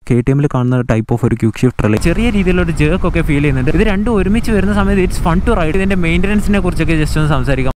K T എമ്മിൽ കാണുന്ന type of ഒരു ക്യൂക്ക് ഷിഫ്റ്റർ അല്ലേ ചെറിയ രീതിയിലുള്ള ഒരു ജേർക്ക് ഒക്കെ ഫീൽ ചെയ്യുന്നുണ്ട് ഇത് രണ്ടും ഒരുമിച്ച് വരുന്ന സമയത്ത് ഇറ്റ്സ് ഫൺ ടു റൈഡ് ഇതിൻ്റെ മെയിൻ്റനൻസിനെ കുറിച്ചൊക്കെ ജസ്റ്റ് ഒന്ന് സംസാരിക്കാം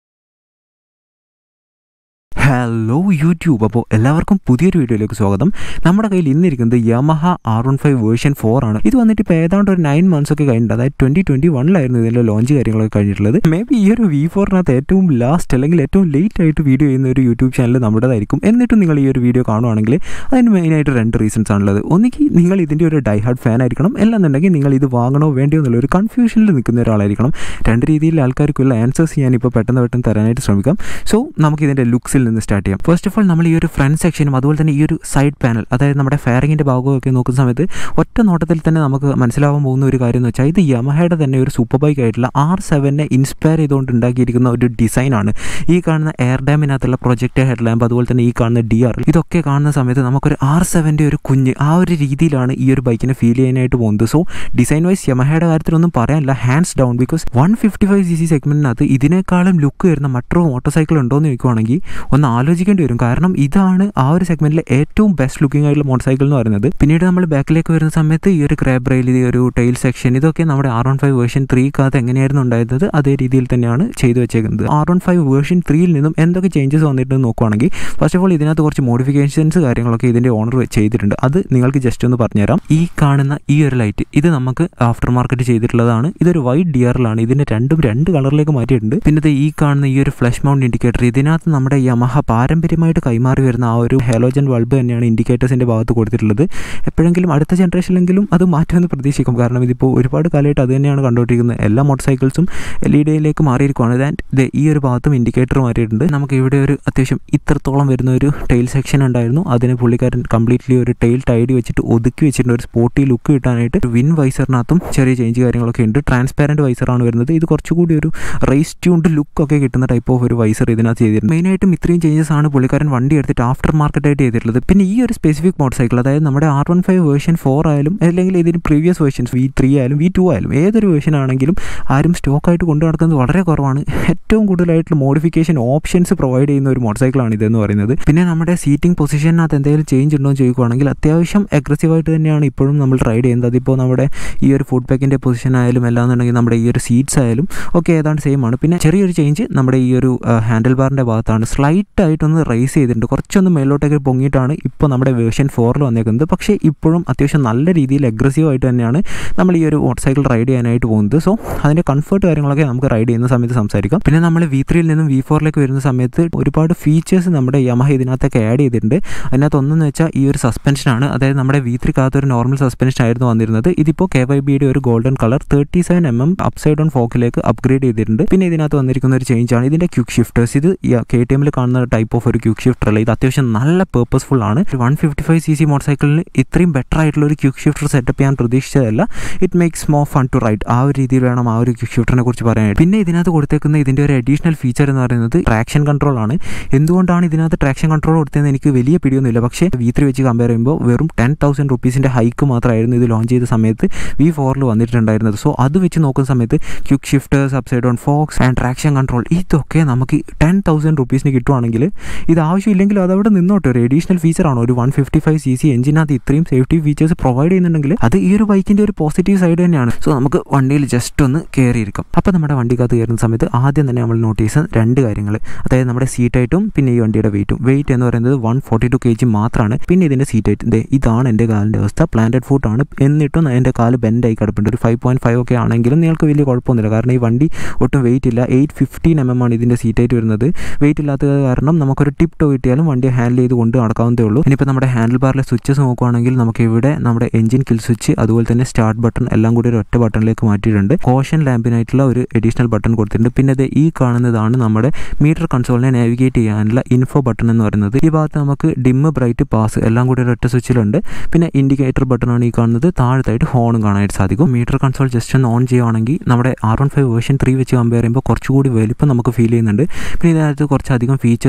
ഹലോ യൂട്യൂബ് അപ്പോൾ എല്ലാവർക്കും പുതിയൊരു വീഡിയോയിലേക്ക് സ്വാഗതം നമ്മുടെ കയ്യിൽ ഇന്നിരിക്കുന്നത് Yamaha R one five version four ആണ് ഇത് വന്നിട്ട് ഇപ്പോൾ ഏതാണ്ട് ഒരു നയൻ മന്ത്സ് ഒക്കെ കഴിഞ്ഞിട്ട് അതായത് ട്വൻറ്റി ട്വൻറ്റി വണ്ണിലായിരുന്നു ഇതിൻ്റെ ലോഞ്ച് കാര്യങ്ങളൊക്കെ കഴിഞ്ഞിട്ടുള്ളത് മേ ബി ഈ ഒരു വി ഫോറിനകത്ത് ഏറ്റവും ലാസ്റ്റ് അല്ലെങ്കിൽ ഏറ്റവും ലേറ്റ് ആയിട്ട് വീഡിയോ ചെയ്യുന്ന ഒരു യൂട്യൂബ് ചാനൽ നമ്മുടേതായിരിക്കും എന്നിട്ടും നിങ്ങൾ ഈ ഒരു വീഡിയോ കാണുവാണെങ്കിൽ അതിന് മെയിനായിട്ട് രണ്ട് റീസൺസ് ആണുള്ളത് ഒന്നുകിൽ നിങ്ങൾ ഇതിൻ്റെ ഒരു ഡൈ ഹാർഡ് ഫാൻ ആയിരിക്കണം അല്ലെന്നുണ്ടെങ്കിൽ നിങ്ങൾ ഇത് വാങ്ങണോ വേണ്ടിയോ എന്നുള്ള ഒരു കൺഫ്യൂഷനിൽ നിൽക്കുന്ന ഒരാളായിരിക്കണം രണ്ട് രീതിയിൽ ആൾക്കാർക്കുള്ള ആൻസേഴ്സ് ഞാൻ ഇപ്പോൾ പെട്ടെന്ന് പെട്ടെന്ന് തരാനായിട്ട് ശ്രമിക്കാം സോ നമുക്ക് ഇതിൻ്റെ ലുക്സിൽ നിന്ന് സ്റ്റാർട്ട് ചെയ്യാം ഫസ്റ്റ് ഓഫ് ഓൾ നമ്മൾ ഈ ഒരു ഫ്രണ്ട് സെക്ഷനും അതുപോലെ തന്നെ ഈ ഒരു സൈഡ് പാനൽ അതായത് നമ്മുടെ ഫയറിങ്ങിൻ്റെ ഭാഗമൊക്കെ നോക്കുന്ന സമയത്ത് ഒറ്റ നോട്ടത്തിൽ തന്നെ നമുക്ക് മനസ്സിലാവാൻ പോകുന്ന ഒരു കാര്യം എന്ന് വെച്ചാൽ ഇത് യമഹയുടെ തന്നെ ഒരു സൂപ്പർ ബൈക്ക് ആയിട്ടുള്ള ആർ സെവനെ ഇൻസ്പയർ ചെയ്തുകൊണ്ട് ഉണ്ടാക്കിയിരിക്കുന്ന ഒരു ഡിസൈനാണ് ഈ കാണുന്ന എയർ ഡാമിനകത്തുള്ള പ്രൊജക്ട് ഹെഡ് ലാമ്പ് അതുപോലെ തന്നെ ഈ കാണുന്ന ഡി ആർ ഇതൊക്കെ കാണുന്ന സമയത്ത് നമുക്കൊരു ആർ സെവൻ്റെ ഒരു കുഞ്ഞ് ആ ഒരു രീതിയിലാണ് ഈ ഒരു ബൈക്കിനെ ഫീൽ ചെയ്യാനായിട്ട് പോകുന്നത് സോ ഡിസൈൻ വൈസ് യമഹയുടെ കാര്യത്തിലൊന്നും പറയാനില്ല hands down because one fifty five C C സെഗ്മെൻറ്റിനകത്ത് ഇതിനേക്കാളും ലുക്ക് വരുന്ന മറ്റൊരു മോട്ടോർ സൈക്കിൾ ഉണ്ടോ എന്ന് ചോദിക്കുവാണെങ്കിൽ ഒന്ന് ആലോചിക്കേണ്ടി വരും കാരണം ഇതാണ് ആ ഒരു സെഗ്മെന്റിലെ ഏറ്റവും ബെസ്റ്റ് ലുക്കിംഗ് ആയിട്ടുള്ള മോട്ടോർ സൈക്കിൾ എന്ന് പറയുന്നത് പിന്നീട് നമ്മൾ ബാക്കിലേക്ക് വരുന്ന സമയത്ത് ഈ ഒരു ക്രാബ് റെയിൽ ഈ ഒരു ടൈൽ സെക്ഷൻ ഇതൊക്കെ നമ്മുടെ ആർ വൺ ഫൈവ് വേർഷൻ ത്രീക്കകത്ത് എങ്ങനെയായിരുന്നു ഉണ്ടായിരുന്നത് അതേ രീതിയിൽ തന്നെയാണ് ചെയ്തു വെച്ചേക്കുന്നത് ആർ വൺ ഫൈവ് വേർഷൻ ത്രീയിൽ നിന്നും എന്തൊക്കെ ചേഞ്ചസ് വന്നിട്ടുണ്ടെന്ന് നോക്കുവാണെങ്കിൽ ഫസ്റ്റ് ഓഫ് ഓൾ ഇതിനകത്ത് കുറച്ച് മോഡിഫിക്കേഷൻസ് കാര്യങ്ങളൊക്കെ ഇതിൻ്റെ ഓണർ ചെയ്തിട്ടുണ്ട് അത് നിങ്ങൾക്ക് ജസ്റ്റ് ഒന്ന് പറഞ്ഞുതരാം ഈ കാണുന്ന ഈ ഒരു ലൈറ്റ് ഇത് നമുക്ക് ആഫ്റ്റർ മാർക്കറ്റ് ചെയ്തിട്ടുള്ളതാണ് ഇതൊരു വൈറ്റ് ഡിയറിലാണ് ഇതിൻ്റെ രണ്ടും രണ്ട് കളറിലേക്ക് മാറ്റിയിട്ടുണ്ട് പിന്നെ ഇത് ഈ കാണുന്ന ഈ ഒരു ഫ്ലഷ് മൗണ്ട് ഇൻഡിക്കേറ്റർ ഇതിനകത്ത് നമ്മുടെ യമഹ പാരമ്പര്യമായിട്ട് കൈമാറി വരുന്ന ആ ഒരു ഹെലോജൻ ബൾബ് തന്നെയാണ് ഇൻഡിക്കേറ്റേഴ്സിൻ്റെ ഭാഗത്ത് കൊടുത്തിട്ടുള്ളത് എപ്പോഴെങ്കിലും അടുത്ത ജനറേഷനിലെങ്കിലും അത് മാറ്റുമെന്ന് പ്രതീക്ഷിക്കും കാരണം ഇതിപ്പോൾ ഒരുപാട് കാലമായിട്ട് അത് തന്നെയാണ് കണ്ടുകൊണ്ടിരിക്കുന്നത് എല്ലാ മോട്ടോർ സൈക്കിൾസും എൽ ഇ ഡിയിലേക്ക് മാറിയിരിക്കുകയാണ് ദാറ്റ് ഈ ഒരു ഭാഗത്തും ഇൻഡിക്കേറ്റർ മാറിയിട്ടുണ്ട് നമുക്ക് ഇവിടെ ഒരു അത്യാവശ്യം ഇത്രത്തോളം വരുന്ന ഒരു ടൈൽ സെക്ഷൻ ഉണ്ടായിരുന്നു അതിന് പുള്ളിക്കാരൻ കംപ്ലീറ്റ്ലി ഒരു ടൈൽ ടൈഡി വെച്ചിട്ട് ഒതുക്കി വെച്ചിട്ടുണ്ട് ഒരു സ്പോട്ടി ലുക്ക് കിട്ടാനായിട്ട് വിൻ വൈസറിനകത്തും ചെറിയ ചേഞ്ച് കാര്യങ്ങളൊക്കെ ഉണ്ട് ട്രാൻസ്പാരൻറ്റ് വൈസറാണ് വരുന്നത് ഇത് കുറച്ചുകൂടി ഒരു റേസ് ട്യൂൺഡ് ലുക്ക് ഒക്കെ കിട്ടുന്ന ടൈപ്പ് ഓഫ് ഒരു വൈസർ ഇതിനകത്ത് ചെയ്തിട്ടുണ്ട് മെയിനായിട്ടും ഇത്രയും ചേഞ്ചസ് ആണ് പുള്ളിക്കാരൻ വണ്ടി എടുത്തിട്ട് ആഫ്റ്റർ മാർക്കറ്റായിട്ട് ചെയ്തിട്ടുള്ളത് പിന്നെ ഈ ഒരു സ്പെസിഫിക് മോട്ടോർ സൈക്കിൾ അതായത് നമ്മുടെ R one five version four ആയാലും അല്ലെങ്കിൽ ഇതിന് പ്രീവിയസ് വേർഷൻസ് വി ത്രീ ആയാലും വി ടു ആയാലും ഏതൊരു വേർഷൻ ആണെങ്കിലും ആരും സ്റ്റോക്കായിട്ട് കൊണ്ടു നടക്കുന്നത് വളരെ കുറവാണ് ഏറ്റവും കൂടുതലായിട്ടുള്ള മോഡിഫിക്കേഷൻ ഓപ്ഷൻസ് പ്രൊവൈഡ് ചെയ്യുന്ന ഒരു മോട്ടോർ സൈക്കിളാണ് ഇതെന്ന് പറയുന്നത് പിന്നെ നമ്മുടെ സീറ്റിംഗ് പൊസിഷനകത്ത് എന്തെങ്കിലും ചേഞ്ച് ഉണ്ടോ എന്ന് ചോദിക്കുകയാണെങ്കിൽ അത്യാവശ്യം അഗ്രസീവായിട്ട് തന്നെയാണ് ഇപ്പോഴും നമ്മൾ റൈഡ് ചെയ്യുന്നത് അതിപ്പോൾ നമ്മുടെ ഈ ഒരു ഫുഡ് പാക്കിൻ്റെ പൊസിഷൻ ആയാലും അല്ലാന്നുണ്ടെങ്കിൽ നമ്മുടെ ഈ ഒരു സീറ്റ്സ് ആയാലും ഒക്കെ ഏതാണ്ട് സെയിം ആണ് പിന്നെ ചെറിയൊരു ചേഞ്ച് നമ്മുടെ ഈ ഒരു ഹാൻഡിൽ ബാറിൻ്റെ ഭാഗത്താണ് സ്ലൈറ്റ് ആയിട്ടൊന്ന് റൈസ് ചെയ്തിട്ടുണ്ട് കുറച്ചൊന്ന് മേലോട്ടേക്ക് പൊങ്ങിയിട്ടാണ് ഇപ്പോൾ നമ്മുടെ വേർഷൻ ഫോറിൽ വന്നേക്കുന്നത് പക്ഷേ ഇപ്പോഴും അത്യാവശ്യം നല്ല രീതിയിൽ അഗ്രസീവ് ആയിട്ട് തന്നെയാണ് നമ്മൾ ഈ ഒരു മോട്ടോർ സൈക്കിൾ റൈഡ് ചെയ്യാനായിട്ട് പോകുന്നത് സോ അതിൻ്റെ കംഫർട്ട് കാര്യങ്ങളൊക്കെ നമുക്ക് റൈഡ് ചെയ്യുന്ന സമയത്ത് സംസാരിക്കാം പിന്നെ നമ്മൾ വി ത്രീയിൽ നിന്നും വി ഫോറിലേക്ക് വരുന്ന സമയത്ത് ഒരുപാട് ഫീച്ചേഴ്സ് നമ്മുടെ യമഹ ഇതിനകത്തൊക്കെ ആഡ് ചെയ്തിട്ടുണ്ട് അതിനകത്ത് ഒന്നെന്ന് വെച്ചാൽ ഈ ഒരു സസ്പെൻഷനാണ് അതായത് നമ്മുടെ വി ത്രീക്കകത്ത് ഒരു നോർമൽ സസ്പെൻഷൻ ആയിരുന്നു വന്നിരുന്നത് ഇതിപ്പോൾ കെ വൈ ബിയുടെ ഒരു golden colour thirty seven M M upside on ഫോക്കിലേക്ക് അപ്ഗ്രേഡ് ചെയ്തിട്ടുണ്ട് പിന്നെ ഇതിനകത്ത് വന്നിരിക്കുന്ന ഒരു ചേഞ്ച് ആണ് ഇതിൻ്റെ ക്യൂക്ക് ഷിഫ്റ്റേഴ്സ് ഇത് കെ ടി എമ്മിൽ കാണുന്ന ടൈപ്പ് ഓഫ് ഒരു ക്യൂക്ക് ഷിഫ്റ്റർ അല്ല ഇത് അത്യാവശ്യം നല്ല പേർപ്പസ്ഫുൾ ആണ് one fifty five C C motor സൈക്കിളിന് ഇത്രയും ബെറ്റർ ആയിട്ടുള്ള ഒരു ക്യൂക്ക് ഷിഫ്റ്റർ സെറ്റപ്പ് ചെയ്യാൻ പ്രതീക്ഷിച്ചതല്ല it makes more fun to ride ആ ഒരു രീതിയിൽ വേണം ആ ഒരു ക്യൂക്ക് ഷിഫ്റ്ററിനെ കുറിച്ച് പറയാനായിട്ട് പിന്നെ ഇതിനകത്ത് കൊടുത്തേക്കുന്ന ഇതിൻ്റെ ഒരു അഡീഷണൽ ഫീച്ചർ എന്ന് പറയുന്നത് ട്രാക്ഷൻ കൺട്രോൾ ആണ് എന്തുകൊണ്ടാണ് ഇതിനകത്ത് ട്രാക്ഷൻ കൺട്രോൾ കൊടുത്തതെന്ന് എനിക്ക് വലിയ പിടിയൊന്നുമില്ല പക്ഷേ വി ത്രീ വെച്ച് കമ്പയർ ചെയ്യുമ്പോൾ വെറും ടെൻ തൗസൻഡ് റുപ്പീസിൻ്റെ ഹൈക്ക് മാത്രമായിരുന്നു ഇത് ലോഞ്ച് ചെയ്ത സമയത്ത് വി ഫോറിൽ വന്നിട്ടുണ്ടായിരുന്നത് സോ അത് വെച്ച് നോക്കുന്ന സമയത്ത് quick shifters upside on forks and traction control ഇതൊക്കെ നമുക്ക് ടെൻ തൗസൻഡ് റുപ്പീസിന് കിട്ടുവാണെങ്കിൽ ഇത് ആവശ്യമില്ലെങ്കിലും അതവിടെ നിന്നോട്ടെ ഒരു അഡീഷണൽ ഫീച്ചറാണ് ഒരു one fifty five C C എഞ്ചിനകത്ത് ഇത്രയും സേഫ്റ്റി ഫീച്ചേഴ്സ് പ്രൊവൈഡ് ചെയ്യുന്നുണ്ടെങ്കിൽ അത് ഈ ഒരു ബൈക്കിൻ്റെ ഒരു പോസിറ്റീവ് സൈഡ് തന്നെയാണ് സോ നമുക്ക് വണ്ടിയിൽ ജസ്റ്റ് ഒന്ന് കയറിയിരിക്കാം അപ്പോൾ നമ്മുടെ വണ്ടിക്കകത്ത് കയറുന്ന സമയത്ത് ആദ്യം തന്നെ നമ്മൾ നോട്ടീസ് ചെയ്യുന്ന രണ്ട് കാര്യങ്ങൾ അതായത് നമ്മുടെ സീറ്റ് ഹൈറ്റും പിന്നെ ഈ വണ്ടിയുടെ വെയിറ്റും വെയിറ്റ് എന്ന് പറയുന്നത് one forty two K G മാത്രമാണ് പിന്നെ ഇതിൻ്റെ സീറ്റ് ഹൈറ്റ് ദേ ഇതാണ് എൻ്റെ കാലിൻ്റെ അവസ്ഥ പ്ലാന്റഡ് ഫുട്ടാണ് എന്നിട്ടും എൻ്റെ കാല് ബെൻഡായി കിടപ്പുണ്ട് ഒരു ഫൈവ് പോയിൻറ്റ് ഫൈവ് ഒക്കെ ആണെങ്കിലും നിങ്ങൾക്ക് വലിയ കുഴപ്പമൊന്നുമില്ല കാരണം ഈ വണ്ടി ഒട്ടും വെയിറ്റ് ഇല്ല എയ്റ്റ് ഫിഫ്റ്റീൻ എം എം ആണ് ഇതിൻ്റെ സീറ്റ് ഹൈറ്റ് വരുന്നത് വെയിറ്റ് ഇല്ലാത്തത് കാരണം നമുക്കൊരു ടിപ്പ് ടോ കിട്ടിയാലും വണ്ടി ഹാൻഡിൽ ചെയ്ത് കൊണ്ട് നടക്കാവുന്നതേ ഉള്ളൂ ഇനിയിപ്പോൾ നമ്മുടെ ഹാൻഡിൽ ബാറിലെ സ്വിച്ചസ് നോക്കുവാണെങ്കിൽ നമുക്ക് ഇവിടെ നമ്മുടെ എഞ്ചിൻ കിൽ സ്വിച്ച് അതുപോലെ തന്നെ സ്റ്റാർട്ട് ബട്ടൺ എല്ലാം കൂടി ഒരു ഒറ്റ ബട്ടണിലേക്ക് മാറ്റിയിട്ടുണ്ട് കോഷൻ ലാമ്പിനായിട്ടുള്ള ഒരു അഡീഷണൽ ബട്ടൺ കൊടുത്തിട്ടുണ്ട് പിന്നെ ഇത് ഈ കാണുന്നതാണ് നമ്മുടെ മീറ്റർ കൺസോളിനെ നാവിഗേറ്റ് ചെയ്യാനുള്ള ഇൻഫോ ബട്ടൺ എന്ന് പറയുന്നത് ഈ ഭാഗത്ത് നമുക്ക് ഡിമ്മ് ബ്രൈറ്റ് പാസ് എല്ലാം കൂടി ഒരു ഒറ്റ സ്വിച്ചിലുണ്ട് പിന്നെ ഇൻഡിക്കേറ്റർ ബട്ടണാണ് ഈ കാണുന്നത് താഴത്തായിട്ട് ഹോണും കാണാനായിട്ട് സാധിക്കും മീറ്റർ കൺസോൾ ജസ്റ്റ് ഒന്ന് ഓൺ ചെയ്യുവാണെങ്കിൽ നമ്മുടെ R one five version three വെച്ച് കമ്പയർ ചെയ്യുമ്പോൾ കുറച്ചുകൂടി വലിപ്പം നമുക്ക് ഫീൽ ചെയ്യുന്നുണ്ട് പിന്നെ ഇതിനകത്ത് കുറച്ചധികം ഫീച്ചേഴ്സ്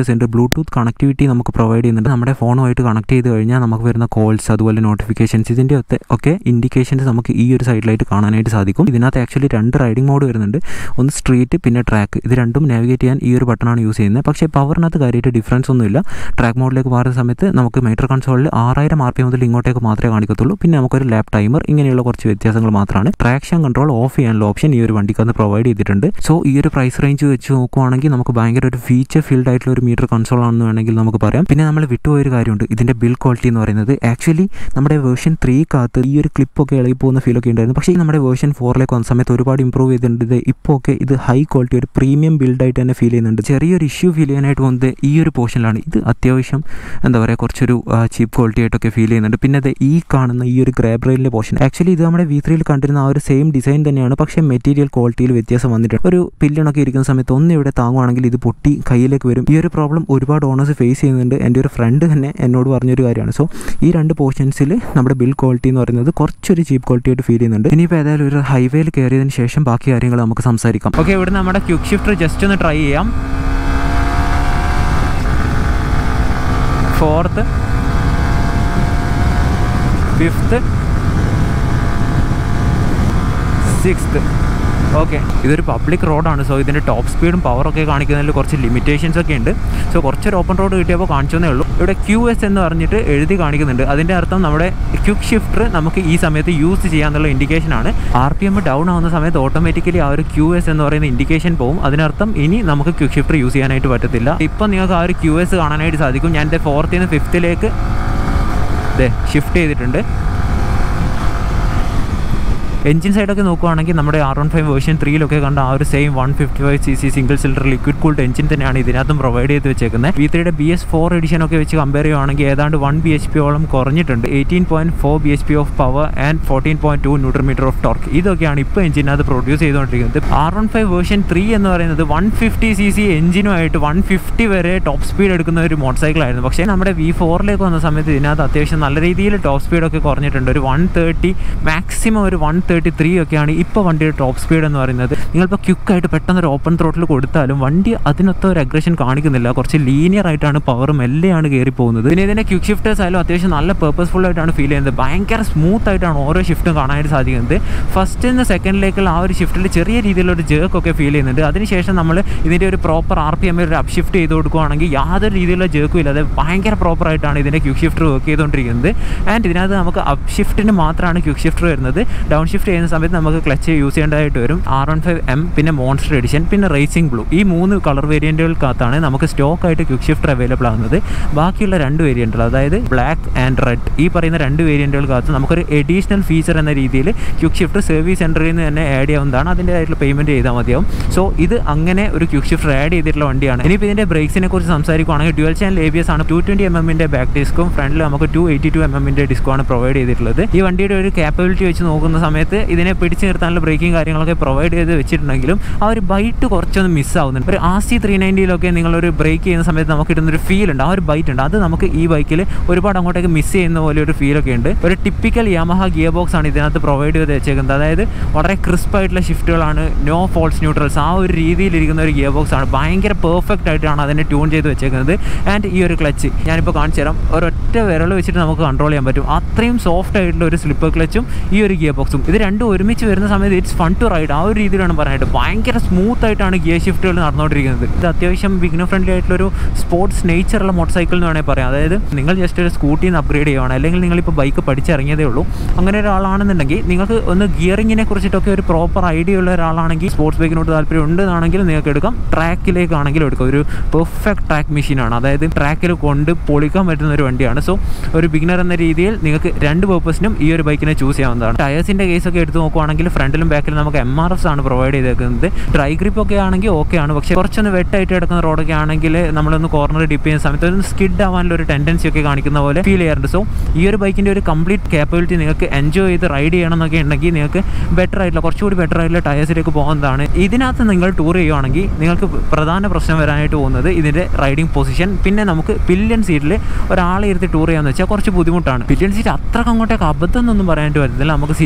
ഫീച്ചേഴ്സ് ഉണ്ട് ബ്ലൂടൂത്ത് കണക്ടിവിറ്റി നമുക്ക് പ്രൊവൈഡ് ചെയ്യുന്നുണ്ട് നമ്മുടെ ഫോണുമായിട്ട് കണക്ട് ചെയ്ത് കഴിഞ്ഞാൽ നമുക്ക് വരുന്ന കോൾസ് അതുപോലെ നോട്ടിഫിക്കേഷൻസ് ഇതിൻ്റെ ഒക്കെ ഒക്കെ ഇൻഡിക്കേഷൻസ് നമുക്ക് ഈ ഒരു സൈഡിലായിട്ട് കാണാനായിട്ട് സാധിക്കും ഇതിനകത്ത് ആക്ച്വലി രണ്ട് റൈഡിംഗ് മോഡ് വരുന്നുണ്ട് ഒന്ന് സ്ട്രീറ്റ് പിന്നെ ട്രാക്ക് ഇത് രണ്ടും നാവിഗേറ്റ് ചെയ്യാൻ ഈ ഒരു ബട്ടണാണ് യൂസ് ചെയ്യുന്നത് പക്ഷേ പവറിനകത്ത് കാര്യമായിട്ട് ഡിഫറൻസ് ഒന്നുമില്ല ട്രാക്ക് മോഡിലേക്ക് മാറുന്ന സമയത്ത് നമുക്ക് മീറ്റർ കൺസോളിൽ ആറായിരം ആർ പി മുതൽ ഇങ്ങോട്ടേക്ക് മാത്രമേ കാണിക്കത്തുള്ളൂ പിന്നെ നമുക്കൊരു ലാപ്പ് ടൈമർ ഇങ്ങനെയുള്ള കുറച്ച് വ്യത്യാസങ്ങൾ മാത്രമാണ് ട്രാക്ഷൻ കൺട്രോൾ ഓഫ് ചെയ്യാനുള്ള ഓപ്ഷൻ ഈ ഒരു വണ്ടിക്കകത്ത് പ്രൊവൈഡ് ചെയ്തിട്ടുണ്ട് സോ ഈ ഒരു പ്രൈസ് റേഞ്ച് വെച്ച് നോക്കുവാണെങ്കിൽ നമുക്ക് ഭയങ്കര ഒരു ഫീച്ചർ ഫീൽഡ് ആയിട്ടുള്ള ഒരു മീറ്റർ കൺസോൾ ആണെന്ന് വേണമെങ്കിൽ നമുക്ക് പറയാം പിന്നെ നമ്മൾ വിട്ടുപോയൊരു കാര്യമുണ്ട് ഇതിൻ്റെ ബിൽ ക്വാളിറ്റി എന്ന് പറയുന്നത് ആക്ച്വലി നമ്മുടെ വേർഷൻ ത്രീക്കകത്ത് ഈ ഒരു ക്ലിപ്പൊക്കെ ഇളകി പോകുന്ന ഫീലൊക്കെ ഉണ്ടായിരുന്നു പക്ഷേ നമ്മുടെ വേർഷൻ ഫോറിലേക്ക് വന്ന സമയത്ത് ഒരുപാട് ഇമ്പ്രൂവ് ചെയ്തിട്ടുണ്ട് ഇത് ഇപ്പോൾ ഒക്കെ ഇത് ഹൈ ക്വാളിറ്റി ഒരു പ്രീമിയം ബിൽഡായിട്ട് തന്നെ ഫീൽ ചെയ്യുന്നുണ്ട് ചെറിയൊരു ഇഷ്യൂ ഫീൽ ചെയ്യാനായിട്ട് വന്നത് ഈ ഒരു പോർഷനിലാണ് ഇത് അത്യാവശ്യം എന്താ പറയുക കുറച്ചൊരു ചീപ്പ് ക്വാളിറ്റി ആയിട്ടൊക്കെ ഫീൽ ചെയ്യുന്നുണ്ട് പിന്നെ അത് ഈ കാണുന്ന ഈ ഒരു ഗ്രാബ് റെയിലിൻ്റെ പോർഷൻ ആക്ച്വലി ഇത് നമ്മുടെ വി ത്രീയിൽ കണ്ടിരുന്ന ആ ഒരു സെയിം ഡിസൈൻ തന്നെയാണ് പക്ഷേ മെറ്റീരിയൽ ക്വാളിറ്റിയിൽ വ്യത്യാസം വന്നിട്ടുണ്ട് ഒരു പില്ലണൊക്കെ ഇരിക്കുന്ന സമയത്ത് ഒന്ന് ഇവിടെ താങ്ങുവാണെങ്കിൽ ഇത് പൊട്ടി കയ്യിലേക്ക് വരും ഈ ഒരു പ്രോബ്ലം ഒരുപാട് ഓണേഴ്സ് ഫേസ് ചെയ്യുന്നുണ്ട് എൻ്റെ ഒരു ഫ്രണ്ട് തന്നെ എന്നോട് പറഞ്ഞൊരു കാര്യമാണ് സോ ഈ രണ്ട് പോർഷൻസിൽ നമ്മുടെ ബിൽ ക്വാളിറ്റി എന്ന് പറയുന്നത് കുറച്ചൊരു ചീപ്പ് ക്വാളിറ്റി ആയിട്ട് ഫീൽ ചെയ്യുന്നുണ്ട് ഇനിയിപ്പോൾ ഏതായാലും ഒരു ഹൈവേയിൽ കയറിയതിന് ശേഷം ബാക്കി കാര്യങ്ങൾ നമുക്ക് സംസാരിക്കാം ഓക്കെ ഇവിടെ നമ്മുടെ ക്യുക്ക് ഷിഫ്റ്റർ ജസ്റ്റ് ഒന്ന് ട്രൈ ചെയ്യാം ഫോർത്ത് ഫിഫ്ത്ത് സിക്സ്ത്ത് ഓക്കെ ഇതൊരു പബ്ലിക് റോഡാണ് സോ ഇതിൻ്റെ ടോപ്പ് സ്പീഡും പവറൊക്കെ കാണിക്കുന്നതിൽ കുറച്ച് ലിമിറ്റേഷൻസ് ഒക്കെ ഉണ്ട് സോ കുറച്ചൊരു ഓപ്പൺ റോഡ് കിട്ടിയപ്പോൾ കാണിച്ചതേ ഉള്ളൂ ഇവിടെ ക്യു എസ് എന്ന് പറഞ്ഞിട്ട് എഴുതി കാണിക്കുന്നുണ്ട് അതിൻ്റെ അർത്ഥം നമ്മുടെ ക്യുക്ക് ഷിഫ്റ്റർ നമുക്ക് ഈ സമയത്ത് യൂസ് ചെയ്യാന്നുള്ള ഇൻഡിക്കേഷൻ ആണ് ആർ പി എം ഡൗൺ ആവുന്ന സമയത്ത് ഓട്ടോമാറ്റിക്കലി ആ ഒരു ക്യു എസ് എന്ന് പറയുന്ന ഇൻഡിക്കേഷൻ പോകും അതിനർത്ഥം ഇനി നമുക്ക് ക്യുക്ക് ഷിഫ്റ്റർ യൂസ് ചെയ്യാനായിട്ട് പറ്റത്തില്ല ഇപ്പം നിങ്ങൾക്ക് ആ ഒരു ക്യു എസ് കാണാനായിട്ട് സാധിക്കും ഞാൻ എൻ്റെ ഫോർത്തിൽ നിന്ന് ഫിഫ്ത്തിലേക്ക് ഇതേ ഷിഫ്റ്റ് ചെയ്തിട്ടുണ്ട് എഞ്ചിൻ സൈഡൊക്കെ നോക്കുവാണെങ്കിൽ നമ്മുടെ ആർ വൺ ഫൈവ് വേർഷൻ ത്രീയിലൊക്കെ കണ്ട ആ ഒരു same one fifty five C C single cylinder liquid cooled engine തന്നെയാണ് ഇതിനകത്തും പ്രൊവൈഡ് ചെയ്ത് വെച്ചേക്കുന്നത് വി ത്രീയുടെ ബി എസ് ഫോർ എഡിഷൻ ഒക്കെ വെച്ച് കമ്പയർ ചെയ്യുവാണെങ്കിൽ ഏതാണ്ട് വൺ ബി എച്ച് പിയോളം കുറഞ്ഞിട്ടുണ്ട് eighteen point four B H P of power and fourteen point two newton meter of torque ഇതൊക്കെയാണ് ഇപ്പോൾ എഞ്ചിനകത്ത് പ്രൊഡ്യൂസ് ചെയ്തുകൊണ്ടിരിക്കുന്നത് R one five version three എന്ന് പറയുന്നത് വൺ ഫിഫ്റ്റി സി സി എഞ്ചിനുമായിട്ട് വൺ ഫിഫ്റ്റി വരെ ടോപ്പ് സ്പീഡ് എടുക്കുന്ന ഒരു മോട്ടോർ സൈക്കിൾ ആയിരുന്നു പക്ഷേ നമ്മുടെ വി ഫോറിലേക്ക് വന്ന സമയത്ത് ഇതിനകത്ത് അത്യാവശ്യം നല്ല രീതിയിൽ ടോപ്പ് സ്പീഡൊക്കെ കുറഞ്ഞിട്ടുണ്ട് ഒരു വൺ തേർട്ടി മാക്സിമം ഒരു വൺ തേർട്ടി ത്രീ ഒക്കെയാണ് ഇപ്പോൾ വണ്ടിയുടെ ടോപ്പ് സ്പീഡ് എന്ന് പറയുന്നത് നിങ്ങളിപ്പോൾ ക്യുക്കായിട്ട് പെട്ടെന്ന് ഒരു ഓപ്പൺ ത്രോട്ടിൽ കൊടുത്താലും വണ്ടി അതിനൊത്ത ഒരു അഗ്രഷൻ കാണിക്കുന്നില്ല കുറച്ച് ലീനിയർ ആയിട്ടാണ് പവറും എല്ലാം കയറി പോകുന്നത് പിന്നെ ഇതിൻ്റെ ക്യുക്ക് ഷിഫ്റ്റേഴ്സ് ആയാലും അത്യാവശ്യം നല്ല പേർപ്പസ്ഫുൾ ആയിട്ടാണ് ഫീൽ ചെയ്യുന്നത് ഭയങ്കര സ്മൂത്ത് ആയിട്ടാണ് ഓരോ ഷിഫ്റ്റും കാണാനായിട്ട് സാധിക്കുന്നത് ഫസ്റ്റ് നിന്ന് സെക്കൻഡിലേക്കുള്ള ആ ഒരു ഷിഫ്റ്റിൽ ചെറിയ രീതിയിലൊരു ജേർക്ക് ഒക്കെ ഫീൽ ചെയ്യുന്നുണ്ട് അതിനുശേഷം നമ്മൾ ഇതിൻ്റെ ഒരു പ്രോപ്പർ ആർ പി എമ്മിൽ ഒരു അപ് ഷിഫ്റ്റ് ചെയ്ത് കൊടുക്കുകയാണെങ്കിൽ യാതൊരു രീതിയിലുള്ള ജേർക്കും ഇല്ലാതെ ഭയങ്കര പ്രോപ്പർ ആയിട്ടാണ് ഇതിൻ്റെ ക്യുക്ക് ഷിഫ്റ്റർ വർക്ക് ചെയ്തുകൊണ്ടിരിക്കുന്നത് ആൻഡ് ഇതിനകത്ത് നമുക്ക് അപ് ഷിഫ്റ്റിന് മാത്രമാണ് ക്യുക്ക് ഷിഫ്റ്റർ വരുന്നത് ഡൗൺ ഷിഫ്റ്റ് ചെയ്യുന്ന സമയത്ത് നമുക്ക് ക്ലച്ച് യൂസ് ചെയ്യേണ്ടതായിട്ട് വരും ആർ വൺ ഫൈവ് എം പിന്നെ മോൺസ്റ്റർ എഡിഷൻ പിന്നെ റേസിംഗ് ബ്ലൂ ഈ മൂന്ന് കളർ വേരിയൻറ്റുകൾക്കകത്താണ് നമുക്ക് സ്റ്റോക്ക് ആയിട്ട് ക്യുക്ക് ഷിഫ്റ്റർ അവൈലബിൾ ആകുന്നത് ബാക്കിയുള്ള രണ്ട് വേരിയൻറ്റുകൾ അതായത് ബ്ലാക്ക് ആൻഡ് റെഡ് ഈ പറയുന്ന രണ്ട് വേരിയൻറ്റുകൾക്കകത്ത് നമുക്കൊരു എഡീഷണൽ ഫീച്ചർ എന്ന രീതിയിൽ ക്യുക്ക് ഷിഫ്റ്റർ സർവീസ് സെൻറ്ററിൽ നിന്ന് തന്നെ ആഡ് ചെയ്യാവുന്നതാണ് അതിൻ്റെതായിട്ടുള്ള പേയ്മെൻറ്റ് ചെയ്താൽ മതിയാവും സോ ഇത് അങ്ങനെ ഒരു ക്യുക്ക് ഷിഫ്റ്റർ ആഡ് ചെയ്തിട്ടുള്ള വണ്ടിയാണ് ഇനിയിപ്പോൾ ഇതിൻ്റെ ബ്രേക്സിനെ കുറിച്ച് സംസാരിക്കുകയാണെങ്കിൽ dual channel A B S ആണ് ടു ട്വൻറ്റി എം എമ്മിൻ്റെ ബാക്ക് ഡിസ്കും ഫ്രണ്ടിൽ നമുക്ക് ടു എയ്റ്റി ടു എം എമ്മിൻ്റെ ഡിസ്കുമാണ് പ്രൊവൈഡ് ചെയ്തിട്ടുള്ളത് ഈ വണ്ടിയുടെ ഒരു കാപ്പബിലിറ്റി വെച്ച് നോക്കുന്ന സമയത്ത് ഇതിനെ പിടിച്ചു നിർത്താനുള്ള ബ്രേക്കിംഗ് കാര്യങ്ങളൊക്കെ പ്രൊവൈഡ് ചെയ്ത് വെച്ചിട്ടുണ്ടെങ്കിലും ആ ഒരു ബൈറ്റ് കുറച്ചൊന്ന് മിസ് ആവുന്നുണ്ട് ഒരു ആർ സി ത്രീ നയൻറ്റിയിലൊക്കെ നിങ്ങളൊരു ബ്രേക്ക് ചെയ്യുന്ന സമയത്ത് നമുക്ക് കിട്ടുന്നൊരു ഫീൽ ഉണ്ട് ആ ഒരു ബൈറ്റ് ഉണ്ട് അത് നമുക്ക് ഈ ബൈക്കിൽ ഒരുപാട് അങ്ങോട്ടേക്ക് മിസ് ചെയ്യുന്ന പോലെ ഒരു ഫീലൊക്കെ ഉണ്ട് ഒരു ടിപ്പിക്കൽ യമഹ ഗിയർ ബോക്സ് ആണ് ഇതിനകത്ത് പ്രൊവൈഡ് ചെയ്ത് വെച്ചേക്കുന്നത് അതായത് വളരെ ക്രിസ്പ് ആയിട്ടുള്ള ഷിഫ്റ്റുകളാണ് നോ ഫോൾസ് ന്യൂട്രൽസ് ആ ഒരു രീതിയിലിരിക്കുന്ന ഒരു ഗിയർ ബോക്സ് ആണ് ഭയങ്കര പെർഫെക്റ്റ് ആയിട്ടാണ് അതിനെ ട്യൂൺ ചെയ്ത് വെച്ചേക്കുന്നത് ആൻഡ് ഈ ഒരു ക്ലച്ച് ഞാനിപ്പോൾ കാണിച്ചു തരാം ഒരൊറ്റ വിരൽ വെച്ചിട്ട് നമുക്ക് കൺട്രോൾ ചെയ്യാൻ പറ്റും അത്രയും സോഫ്റ്റ് ആയിട്ടുള്ള ഒരു സ്ലിപ്പർ ക്ലച്ചും ഈ ഒരു ഗിയർ ബോക്സും ഇത് രണ്ടും ഒരുമിച്ച് വരുന്ന സമയത്ത് ഇറ്റ്സ് ഫൺ ടു റൈഡ് ആ ഒരു രീതിയിലാണ് പറയാനായിട്ട് ഭയങ്കര സ്മൂത്ത് ആയിട്ടാണ് ഗിയർ ഷിഫ്റ്റുകൾ നടന്നുകൊണ്ടിരിക്കുന്നത് ഇത് അത്യാവശ്യം ബിഗ്നർ ഫ്രണ്ട്ലി ആയിട്ടുള്ള ഒരു സ്പോർട്സ് നേച്ചറുള്ള മോട്ടോർ സൈക്കിൾ എന്ന് വേണമെങ്കിൽ പറയാം അതായത് നിങ്ങൾ ജസ്റ്റ് ഒരു സ്കൂട്ടിയിൽ നിന്ന് അപ്ഗ്രേഡ് ചെയ്യുവാണ് അല്ലെങ്കിൽ നിങ്ങളിപ്പോൾ ബൈക്ക് പഠിച്ചിറങ്ങിയതേ ഉള്ളൂ അങ്ങനെ ഒരാളാണെന്നുണ്ടെങ്കിൽ നിങ്ങൾക്ക് ഒന്ന് ഗിയറിങ്ങിനെ കുറിച്ചിട്ടൊക്കെ ഒരു പ്രോപ്പർ ഐഡിയ ഉള്ള ഒരാളാണെങ്കിൽ സ്പോർട്സ് ബൈക്കിനോട് താല്പര്യം ഉണ്ടെന്നാണെങ്കിൽ നിങ്ങൾക്ക് എടുക്കാം ട്രാക്കിലേക്കാണെങ്കിലും എടുക്കാം ഒരു പെർഫെക്റ്റ് ട്രാക്ക് മെഷീനാണ് അതായത് ട്രാക്കിൽ കൊണ്ട് പൊളിക്കാൻ പറ്റുന്ന ഒരു വണ്ടിയാണ് സോ ഒരു ബിഗിനർ എന്ന രീതിയിൽ നിങ്ങൾക്ക് രണ്ട് പേർപ്പസിനും ഈ ഒരു ബൈക്കിനെ ചൂസ് ചെയ്യാവുന്നതാണ് ടയേഴ്സിൻ്റെ കേസൊക്കെ എടുത്ത് നോക്കുവാണെങ്കിൽ ഫ്രണ്ടിലും ബാക്കിലും നമുക്ക് എം ആർ എസ് ആണ് പ്രൊവൈഡ് ചെയ്തേക്കുന്നത് ഡ്രൈ ഗ്രിപ്പ് ഒക്കെ ആണെങ്കിൽ ഓക്കെ ആണ് പക്ഷേ കുറച്ചൊന്ന് വെട്ടായിട്ട് കിടക്കുന്ന റോഡൊക്കെ ആണെങ്കിൽ നമ്മളൊന്ന് കോർണർ ഡിപ്പ് ചെയ്യുന്ന സമയത്ത് ഒന്ന് സ്കിഡ് ആവാനുള്ള ഒരു ടെൻഡൻസി ഒക്കെ കാണിക്കുന്ന പോലെ ഫീൽ ചെയ്യാറുണ്ട് സോ ഈ ഒരു ബൈക്കിൻ്റെ ഒരു കംപ്ലീറ്റ് കാപ്പബിലിറ്റി നിങ്ങൾക്ക് എൻജോയ് ചെയ്ത് റൈഡ് ചെയ്യണം എന്നൊക്കെ ഉണ്ടെങ്കിൽ നിങ്ങൾക്ക് ബെറ്റർ ആയിട്ടുള്ള കുറച്ചുകൂടി ബെറ്റർ ആയിട്ടുള്ള ടയേഴ്സിലേക്ക് പോകുന്നതാണ് ഇതിനകത്ത് നിങ്ങൾ ടൂർ ചെയ്യുവാണെങ്കിൽ നിങ്ങൾക്ക് പ്രധാന പ്രശ്നം വരാനായിട്ട് പോകുന്നത് ഇതിൻ്റെ റൈഡിങ് പൊസിഷൻ പിന്നെ നമുക്ക് പില്യൻ സീറ്റിൽ ഒരാളെ ഇരുത്തി ടൂർ ചെയ്യാന്ന് വെച്ചാൽ കുറച്ച് ബുദ്ധിമുട്ടാണ് പില്യൻ സീറ്റ് അത്രക്ക് അങ്ങോട്ടേക്ക് അബദ്ധം എന്നൊന്നും പറയാനായിട്ട് വരുന്നില്ല നമുക്ക് സിറ്റി യൂസിനൊക്കെ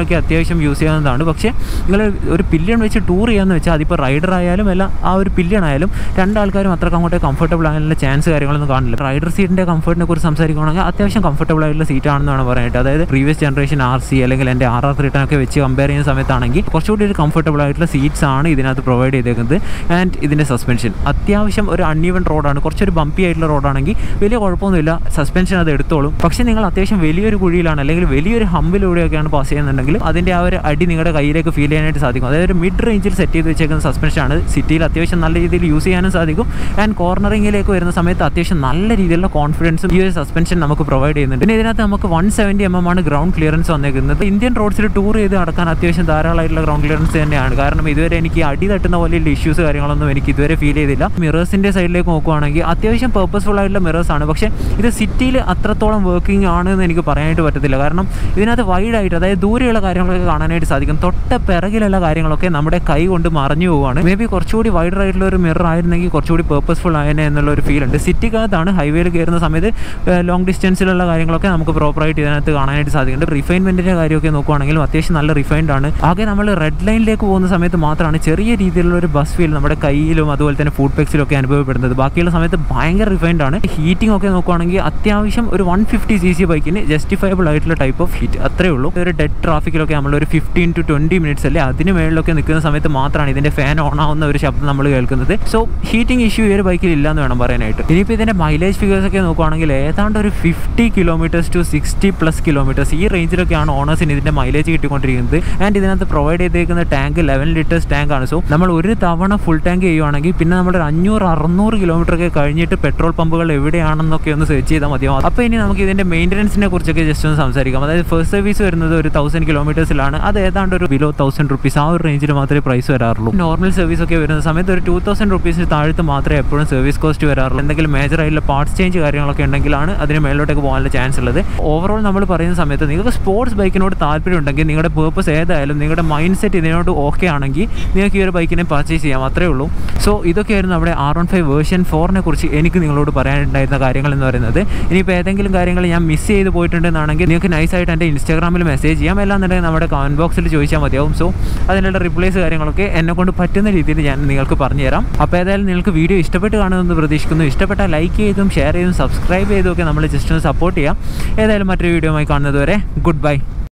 റൈഡേഴ്സിനൊക്കെ അത്യാവശ്യം യൂസ് ചെയ്യാവുന്നതാണ് പക്ഷേ നിങ്ങൾ ഒരു പില്യൺ വെച്ച് ടൂർ ചെയ്യാന്ന് വെച്ചാൽ അതിപ്പോൾ റൈഡർ ആയാലും അല്ല ആ ഒരു പില്യൺ ആയാലും രണ്ടാൾക്കാരും അത്രയ്ക്ക് അങ്ങോട്ട് കംഫർട്ടബിൾ ആകാനുള്ള ചാൻസ് കാര്യങ്ങളൊന്നും കാണില്ല റൈഡർ സീറ്റിൻ്റെ കംഫർട്ടിനെ കുറിച്ച് സംസാരിക്കുകയാണെങ്കിൽ അത്യാവശ്യം കംഫർട്ടബിൾ ആയിട്ടുള്ള സീറ്റ് ആണെന്ന് വേണം പറയാനായിട്ട് അതായത് പ്രീവിയസ് ജനറേഷൻ ആർ സി അല്ലെങ്കിൽ എൻ്റെ ആർ ആർ ത്രീ ഒക്കെ വെച്ച് കമ്പയർ ചെയ്യുന്ന സമയത്താണെങ്കിൽ കുറച്ചുകൂടി ഒരു കംഫർട്ടബിൾ ആയിട്ടുള്ള സീറ്റ്സ് ആണ് ഇതിനകത്ത് പ്രൊവൈഡ് ചെയ്തേക്കുന്നത് ആൻഡ് ഇതിൻ്റെ സസ്പെൻഷൻ അത്യാവശ്യം ഒരു അൺഈവൻ റോഡാണ് കുറച്ചൊരു ബമ്പി ആയിട്ടുള്ള റോഡാണെങ്കിൽ വലിയ കുഴപ്പമൊന്നുമില്ല സസ്പെൻഷൻ അത് എടുത്തോളും പക്ഷേ നിങ്ങൾ അത്യാവശ്യം വലിയൊരു കുഴിയിലാണ് അല്ലെങ്കിൽ വലിയൊരു ഹമ്പിലൂടെയൊക്കെയാണ് പാസ് ചെയ്യുന്നുണ്ടെങ്കിൽ അതിൻ്റെ ആ ഒരു അടി നിങ്ങളുടെ കയ്യിലേക്ക് ഫീൽ ചെയ്യാനായിട്ട് സാധിക്കും അതായത് ഒരു മിഡ് റേഞ്ചിൽ സെറ്റ് ചെയ്ത് വെച്ചേക്കുന്ന സസ്പെൻഷനാണ് സിറ്റിയിൽ അത്യാവശ്യം നല്ല രീതിയിൽ യൂസ് ചെയ്യാനും സാധിക്കും ആൻഡ് കോർണറിങ്ങിലേക്ക് വരുന്ന സമയത്ത് അത്യാവശ്യം നല്ല രീതിയിലുള്ള കോൺഫിഡൻസും ഈ ഒരു സസ്പെൻഷൻ നമുക്ക് പ്രൊവൈഡ് ചെയ്യുന്നുണ്ട് പിന്നെ ഇതിനകത്ത് നമുക്ക് വൺ സെവൻറ്റി എം എം ആണ് ഗ്രൗണ്ട് ക്ലിയറൻസ് വന്നേക്കുന്നത് ഇന്ത്യൻ റോഡ്സിൽ ടൂർ ചെയ്ത് നടക്കാൻ അത്യാവശ്യം ധാരാളമായിട്ടുള്ള ഗ്രൗണ്ട് ക്ലിയറൻസ് തന്നെയാണ് കാരണം ഇതുവരെ എനിക്ക് അടി തട്ടുന്ന പോലെയുള്ള ഇഷ്യൂസ് കാര്യങ്ങളൊന്നും എനിക്ക് ഇതുവരെ ഫീൽ ചെയ്തില്ല മിറേഴ്സിൻ്റെ സൈഡിലേക്ക് നോക്കുവാണെങ്കിൽ അത്യാവശ്യം പേർപ്പസ്ഫുൾ ആയിട്ടുള്ള മിറേഴ്സ് ആണ് പക്ഷേ ഇത് സിറ്റിയിൽ അത്രത്തോളം വർക്കിംഗ് ആണ് എന്ന് എനിക്ക് പറയാനായിട്ട് പറ്റത്തില്ല കാരണം ഇതിനകത്ത് വൈഡായിട്ട് അതായത് ദൂരെയുള്ള കാര്യങ്ങളൊക്കെ കാണാനായിട്ട് സാധിക്കും തൊട്ട പിറകിലുള്ള കാര്യങ്ങളൊക്കെ നമ്മുടെ കൈ കൊണ്ട് മറഞ്ഞു പോവുകയാണ് മേ ബി കുറച്ചുകൂടി വൈഡർ ആയിട്ടുള്ള ഒരു മിറർ ആയിരുന്നെങ്കിൽ കുറച്ചുകൂടി പേർപ്പസ്ഫുൾ ആയനെ എന്നുള്ള ഒരു ഫീൽ ഉണ്ട് സിറ്റിക്കകത്താണ് ഹൈവേയിൽ കയറുന്ന സമയത്ത് ലോങ് ഡിസ്റ്റൻസിലുള്ള കാര്യങ്ങളൊക്കെ നമുക്ക് പ്രോപ്പറായിട്ട് ഇതിനകത്ത് കാണാനായിട്ട് സാധിക്കുന്നുണ്ട് റിഫൈൻമെൻറ്റിൻ്റെ കാര്യമൊക്കെ നോക്കുവാണെങ്കിലും അത്യാവശ്യം നല്ല റിഫൈൻഡ് ആണ് ആകെ നമ്മൾ റെഡ് ലൈനിലേക്ക് പോകുന്ന സമയത്ത് മാത്രമാണ് ചെറിയ രീതിയിലുള്ള ഒരു ബസ് ഫീൽ നമ്മുടെ കയ്യിലും അതുപോലെ തന്നെ ഫുഡ് പെക്സിലും ഒക്കെ അനുഭവപ്പെടുന്നത് ബാക്കിയുള്ള സമയത്ത് ഭയങ്കര റിഫൈൻഡ് ആണ് ഹീറ്റിംഗ് ഒക്കെ നോക്കുവാണെങ്കിൽ അത്യാവശ്യം ഒരു വൺ ഫിഫ്റ്റി സി സി ബൈക്കിന് ജസ്റ്റിഫയബിൾ ആയിട്ടുള്ള ടൈപ്പ് ഓഫ് ഹീറ്റ് അത്രേ ഉള്ളൂ ഒരു ഡെഡ് ട്രാഫിക്കിലൊക്കെ നമ്മൾ ഒരു ഫിഫ്റ്റീൻ ടു ട്വൻറ്റി മിനിറ്റ്സ് അല്ലേ അതിന് മേളിലൊക്കെ നിൽക്കുന്ന സമയത്ത് മാത്രമാണ് ഇതിൻ്റെ ഫാൻ ഓൺ ആവുന്ന ഒരു ശബ്ദം നമ്മൾ കേൾക്കുന്നത് സോ ഹീറ്റിംഗ് ഇഷ്യൂ ഈ ഒരു ബൈക്കിൽ ഇല്ല എന്ന് വേണം പറയാനായിട്ട് ഇനിയിപ്പോൾ ഇതിൻ്റെ മൈലേജ് ഫിഗേഴ്സ് ഒക്കെ നോക്കുവാണെങ്കിൽ ഏതാണ്ട് ഒരു fifty kilometres to sixty plus kilometres ഈ റേഞ്ചിലൊക്കെയാണ് ഓണേഴ്സിന് ഇതിൻ്റെ മൈലേജ് കിട്ടിക്കൊണ്ടിരിക്കുന്നത് ആൻഡ് ഇതിനകത്ത് പ്രൊവൈഡ് ചെയ്തേക്കുന്ന ടാങ്ക് ലെവൻ ലിറ്റേഴ്സ് ടാങ്ക് ആണ് സോ നമ്മൾ ഒരു തവണ ഫുൾ ടാങ്ക് ചെയ്യുവാണെങ്കിൽ പിന്നെ നമ്മൾ ഒരു അഞ്ഞൂറ് അറുന്നൂറ് കിലോമീറ്റർ ഒക്കെ കഴിഞ്ഞിട്ട് പെട്രോൾ പമ്പുകൾ എവിടെയാണെന്നൊക്കെ ഒന്ന് സെർച്ച് ചെയ്താൽ മതിയാവും അപ്പോൾ ഇനി നമുക്ക് ഇതിൻ്റെ മെയിൻ്റനൻസിനെ കുറിച്ചൊക്കെ ജസ്റ്റ് ഒന്ന് സംസാരിക്കാം അതായത് ഫസ്റ്റ് സർവീസ് വരുന്നത് ഒരു തൗസൻഡ് കിലോമീറ്റേഴ്സിലാണ് അത് ഏതാണ്ട് ഒരു ബിലോ തൗസൻഡ് റുപ്പീസ് ആ ഒരു റേഞ്ചിൽ മാത്രമേ പ്രൈസ് വരാറുള്ളൂ നോർമൽ സർവീസ് ഒക്കെ വരുന്ന സമയത്ത് ഒരു ടൂ തൗസൻഡ് റുപ്പീസിന് താഴത്ത് മാത്രമേ എപ്പോഴും സർവീസ് കോസ്റ്റ് വരാറുള്ളൂ എന്തെങ്കിലും മേജർ ആയിട്ടുള്ള പാർട്സ് ചേഞ്ച് കാര്യങ്ങളൊക്കെ ഉണ്ടെങ്കിലാണ് അതിന് മേളിലോട്ടേക്ക് പോകാനുള്ള ചാൻസ് ഉള്ളത് ഓവറോൾ നമ്മൾ പറയുന്ന സമയത്ത് നിങ്ങൾക്ക് സ്പോർട്സ് ബൈക്കിനോട് താല്പര്യം ഉണ്ടെങ്കിൽ നിങ്ങളുടെ പേർപ്പസ് ഏതായാലും നിങ്ങളുടെ മൈൻഡ് സെറ്റ് ഇതിനോട് ഓക്കെ ആണെങ്കിൽ നിങ്ങൾക്ക് ഈ ഒരു ബൈക്കിനെ പർച്ചേസ് ചെയ്യാം അത്രേ ഉള്ളൂ സോ ഇതൊക്കെയായിരുന്നു നമ്മുടെ ആർ വൺ ഫൈവ് വേർഷൻ ഫോറിനെ കുറിച്ച് എനിക്ക് നിങ്ങളോട് പറയാനുണ്ടായിരുന്ന കാര്യങ്ങൾ എന്ന് പറയുന്നത് ഇനിയിപ്പോൾ ഏതെങ്കിലും കാര്യങ്ങൾ ഞാൻ മിസ് ചെയ്ത് പോയിട്ടുണ്ടെന്നാണെങ്കിൽ നിങ്ങൾക്ക് നൈസായിട്ട് എൻ്റെ ഇൻസ്റ്റാഗ്രാമിൽ മെസ്സേജ് ചെയ്യാം അല്ലാന്നുണ്ടെങ്കിൽ നമ്മുടെ കമൻറ്റ് ബോക്സിൽ ചോദിച്ചാൽ മതിയാവും സോ അതിനുള്ള റിപ്ലൈസ് കാര്യങ്ങളൊക്കെ എന്നെ കൊണ്ട് പറ്റുന്ന രീതിയിൽ ഞാൻ നിങ്ങൾക്ക് പറഞ്ഞുതരാം അപ്പോൾ ഏതായാലും നിങ്ങൾക്ക് വീഡിയോ ഇഷ്ടപ്പെട്ട് കാണുമെന്ന് പ്രതീക്ഷിക്കുന്നു ഇഷ്ടപ്പെട്ടാൽ ലൈക്ക് ചെയ്തും ഷെയർ ചെയ്തും സബ്സ്ക്രൈബ് ചെയ്തും ഒക്കെ നമ്മൾ ജസ്റ്റ് ഒന്ന് സപ്പോർട്ട് ചെയ്യാം ഏതായാലും മറ്റൊരു വീഡിയോ ആയി കാണുന്നത് വരെ ഗുഡ് ബൈ